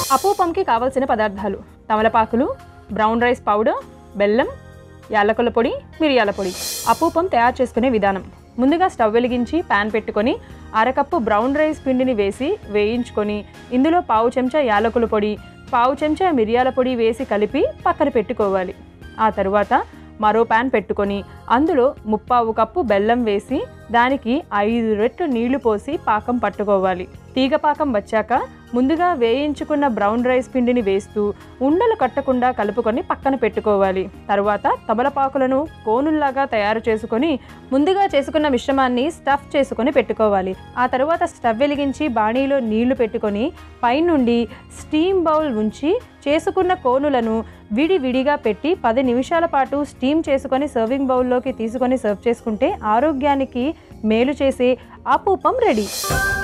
అపూపంకి కావలసిన పదార్థాలు తమలపాకులు బ్రౌన్ రైస్ పౌడర్ బెల్లం యాలకుల పొడి మిరియాల పొడి అపూపం తయారు చేసుకునే విధానం ముందుగా స్టవ్ వెలిగించి పాన్ పెట్టుకొని అరకప్పు బ్రౌన్ రైస్ పిండిని వేసి వేయించుకొని ఇందులో పావు చెంచా యాలకుల పొడి పావు చెంచా మిరియాల పొడి వేసి కలిపి పక్కన పెట్టుకోవాలి ఆ తరువాత మరో పాన్ పెట్టుకొని అందులో ముప్పావు కప్పు బెల్లం వేసి దానికి ఐదు రెట్లు నీళ్లు పోసి పాకం పట్టుకోవాలి తీగ పాకం వచ్చాక ముందుగా వేయించుకున్న బ్రౌన్ రైస్ పిండిని వేస్తూ ఉండలు కట్టకుండా కలుపుకొని పక్కన పెట్టుకోవాలి తరువాత తమలపాకులను కోనుల్లాగా తయారు చేసుకొని ముందుగా చేసుకున్న మిశ్రమాన్ని స్టఫ్ చేసుకొని పెట్టుకోవాలి ఆ తరువాత స్టవ్ వెలిగించి బాణీలో నీళ్లు పెట్టుకొని పైనుండి స్టీమ్ బౌల్ ఉంచి చేసుకున్న కోనులను విడి విడిగా పెట్టి పది నిమిషాల పాటు స్టీమ్ చేసుకొని సర్వింగ్ బౌల్లోకి తీసుకొని సర్వ్ చేసుకుంటే ఆరోగ్యానికి మేలు చేసే అపూపం రెడీ